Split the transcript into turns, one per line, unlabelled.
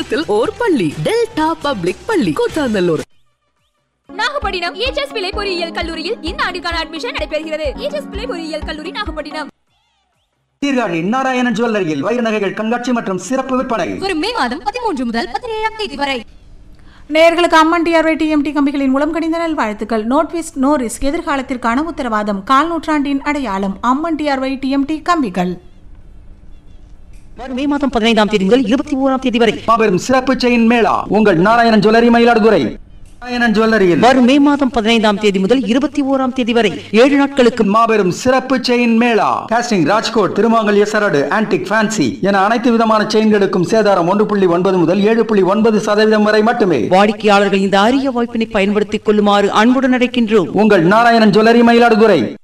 தரத்தில் ஓர் பள்ளி delta public பள்ளி கூத்தாநல்லூர்
நாகப்பட்டினம் ஏஜஸ் பிள்ளை பொறியியல் கல்லூரியில் இந்த ஆண்டிற்கான அட்மிஷன் நடைபெறுகிறது ஏஜஸ் பிள்ளை பொறியியல் கல்லூரி நாகப்பட்டினம்
சீர்காழி நாராயணன் ஜுவல்லரியில் வைர நகைகள் கண்காட்சி மற்றும் சிறப்பு விற்பனை
வரும் மே மாதம் பதிமூன்று முதல் பதினேழாம் தேதி வரை
நேர்களுக்கு அம்மன் டிஆர்ஒய் டிஎம்டி கம்பிகளின் மூலம் கணிந்த நல் வாழ்த்துக்கள் நோட்விஸ்ட் நோ ரிஸ்க் எதிர்காலத்திற்கான உத்தரவாதம் கால் நூற்றாண்டின் அடையாளம் அம்மன் டிஆர்ஒய் டிஎம்டி கம்பிகள்
வரும் மே மாதம் பதினைந்தாம் தேதி முதல் இருபத்தி ஓராம் தேதி வரை
மாபெரும் சிறப்பு செயின் மேளா உங்கள் நாராயணன் ஜுவல்லரி மயிலாடுதுறை நாராயணன் ஜுவல்லரியில்
வரும் மே மாதம் பதினைந்தாம் தேதி முதல் இருபத்தி ஓராம் தேதி வரை ஏழு நாட்களுக்கு
மாபெரும் சிறப்பு செயின் மேளா காஸ்டிங் ராஜ்கோட் திருமாங்கல்ய சரடு ஆன்டிக் ஃபேன்சி என அனைத்து விதமான செயின்களுக்கும் சேதாரம் ஒன்று புள்ளி ஒன்பது முதல் ஏழு புள்ளி ஒன்பது சதவீதம் வரை மட்டுமே
வாடிக்கையாளர்கள் இந்த அரிய வாய்ப்பினை பயன்படுத்திக் கொள்ளுமாறு அன்புடன் அழைக்கின்றோம்
உங்கள் நாராயணன் ஜுவல்லரி மயிலாடுதுறை